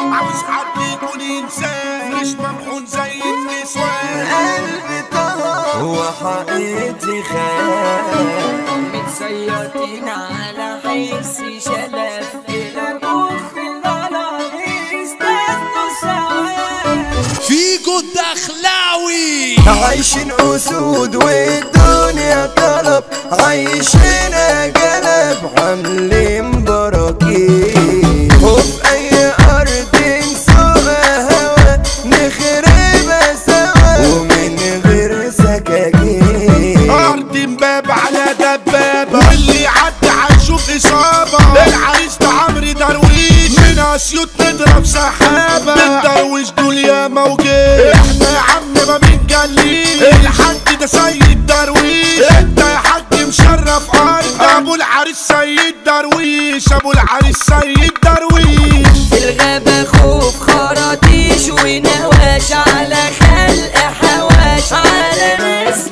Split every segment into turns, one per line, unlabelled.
عاوز حد يكون انسان مش ممحون زي النسوان
قلبي طه وحقيقتي خيال
متسيطين على حس شلف إلى مخ الغلط استنوا سوا
فيجو الدخلاوي
عايشين اسود والدنيا طلب عايشين قلب عاملين براكين وفي اي ارض نسوق هوا نخربها سوا ومن غير سكاكين
ارض مباب على دبابة واللي يعدي هيشوف اصابة العريس ده عمرو درويش من اسيوط نضرب سحابة الدرويش دول يا موجود احنا يا عم ما بنجليش الحاج ده سيد درويش انت يا حاج مشرف ارض ابو العريس سيد درويش ابو العريس سيد درويش
في الغابة خوف خراطيش ونواش على خلق حواش على ناس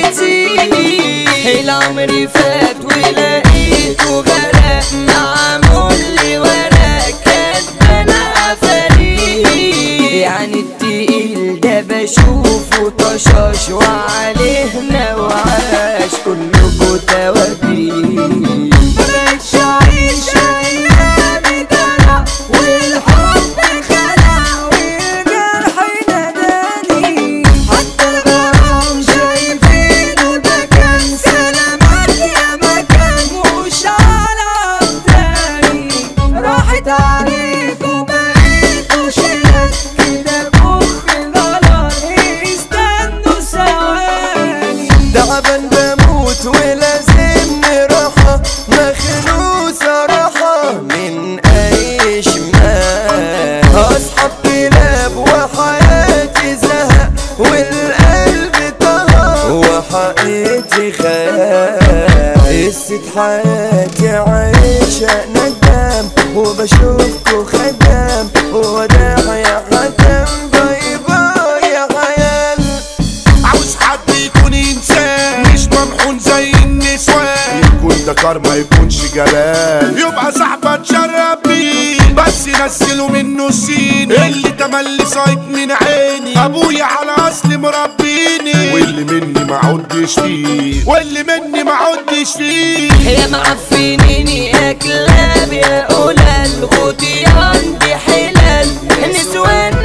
بيتي العمر فات ولقيته غرق معمول لي ورق كاتبنا عفاريت يعني التقيل ده بشوفه طشاش وعليه نوعاش كلكوا توابيت مش عايش ايامي دلع والحب خلع والجرح نداني حتى الغرام شايفينه ده كان سلامات يا مكان مش على تاني راحت عليكم بقيتوا شلل كده مخ غلط استنوا ثواني
تعبان بموت ولازم راحة مخنوق صراحة من أي شمال أصحاب كلاب وحياتي زهق والقلب طهق وحقيقتي خيال قصة حياتي عايشة ندم وبشوفكوا خدام وداع يا حكم باي باي يا خيال
عاوز حد يكون انسان مش ممحون زي النسوان يكون ده كار ما يكونش جلال يبقى صاحبه تشرب بيه بس نزلوا منه السين اللي تملي صايد من عيني ابويا على اصل مربيني واللي مني ما عدش فيه واللي مني ما عدش فيه
يا معفنيني يا كلاب يا قلال غوتي عندي حلال نسوان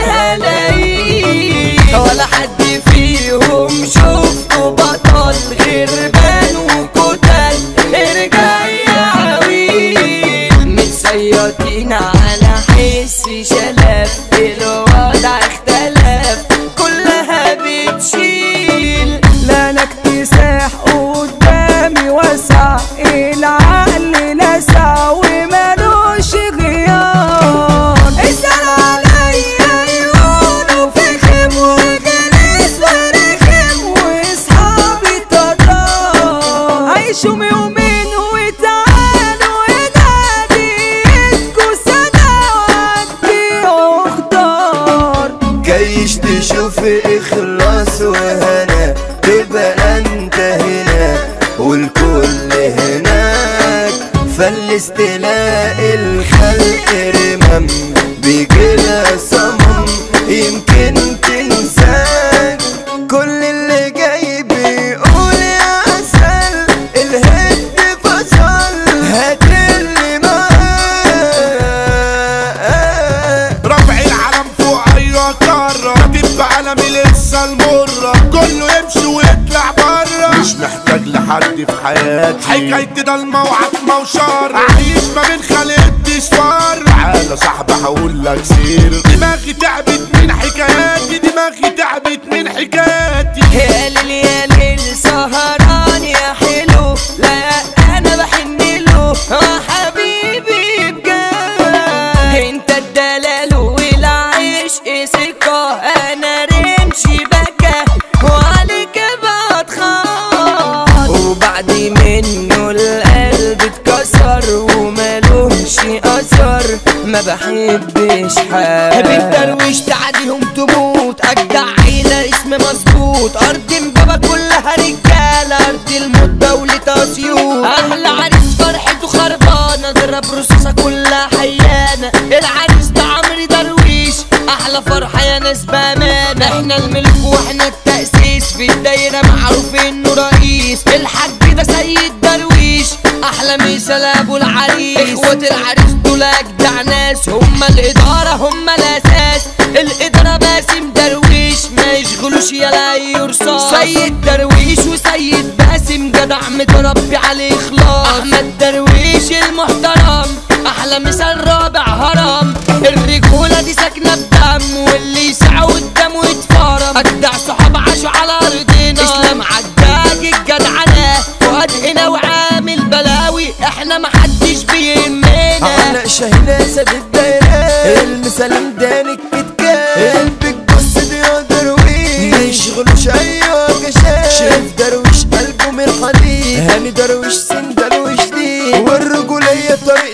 هلاقي ولا حد فيهم شفته بطل غربان وكتل ارجع يا عويل متسيطين على حس شلف الوضع اختلف كلها بتشيل لا انا اكتساح قدامي وسع العقل لسع ومالوش غيار اسأل عليا يقولوا فخم وجلس ورخم واصحابي تضار عيشوا يومين وتعالوا ينادي ايدكوا سنة وعدي اختار
جايش تشوف اخلاص وهنا تبقى انت هنا والكل هناك فلس تلاقي الخلق رمم بيجيلها صمم يمكن تنساك كل اللي جاي بيقول يا عسل الهد فصل هات اللي معاك
رفع العلم فوق اي قارة تبقى علم لسه المرة كله يمشي ويطلع برا مش محتاج لحد في حياتي حكايتي ده الموعد وشر عايش ما بين خلقتي صفار تعالى صاحبي هقول لك سير دماغي تعبت من حكاياتي دماغي تعبت من حكاياتي
يا ليل يا ليل سهران يا حلو لا انا بحن له اه حبيبي بجد انت الدلال والعشق سكه انا رمشي بكى وعليك بتخاف وبعد منه القلب اتكسر وملوش اثر ما بحبش حد بالدرويش تعديهم تموت اجدع عيلة اسم مظبوط ارض مبابا كلها رجالة ارض الموت دولة اسيوط احلى عريس فرحته خربانة ضرب رصاصة كلها حيانة العريس ده عمرو درويش ناس بأمان احنا الملك واحنا التأسيس في الدايرة معروف انه رئيس الحاج ده سيد درويش احلى مثال ابو العريس اخوة العريس دول اجدع ناس هم الادارة هم الاساس الادارة باسم درويش ما يشغلوش يلا يرصاص سيد درويش وسيد باسم جدع متربي عليه اخلاص احمد درويش المحترم احلى مثال رابع هرم الرجولة دي ساكنة بدم واللي يسعى قدامه يتفرم اجدع صحاب عاشوا على ارضنا اسلام عجاج الجدعنة فؤاد هنا وعامل بلاوي احنا محدش بيهمنا
علق شاهين اسد الدايرة المسلم داني الكتكات قلبك بص دي يا درويش ميشغلوش ايوه كشاف شايف درويش قلبه من الحديد هاني درويش سن درويش دي والرجولية طريق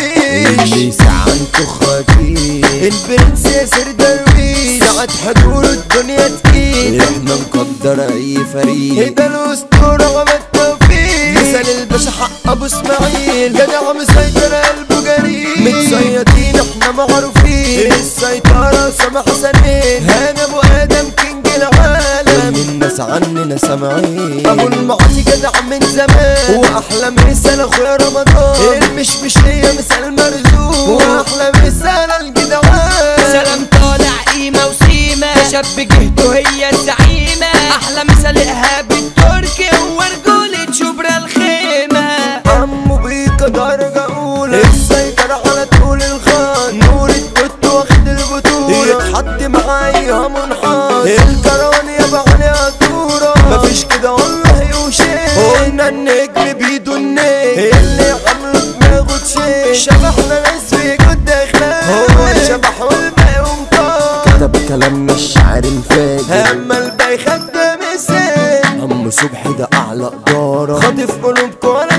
درويش ليس عنده خطير البرنس ياسر درويش ساعة حضور الدنيا تقيل احنا نقدر اي فريق هيدا الاسطورة عمل توفيق مثال الباشا حق ابو اسماعيل جدع مسيطر قلبه جريء متصيدين احنا معروفين السيطرة سامح حسنين هانا ابو ادم كينج العالم الناس عننا سامعين ابو المعاصي جدع من زمان واحلى مثال اخويا رمضان المشمشية مثال مرزوق واحلى مثال الجدعان
سلام طالع قيمة وسيمة شاب جهته هي الزعيمة أحلى مثال إيهاب التركي هو رجولة شبرا الخيمة
عمو بيك درجة أولى السيطرة على طول الخط نور الدوت واخد البطولة يتحط معايا منحط الكروان يابا عليها دورة مفيش كده والله وشيء قلنا النجم بيدو النجم اللي عامله دماغه تشيل شبحنا ناس في جد اخلاق هو الشبح والباقي ومطار كتب كلام مش عارف فاجر اما الباقي خد مثال عم صبحي ده اعلى اداره خاطف قلوبكم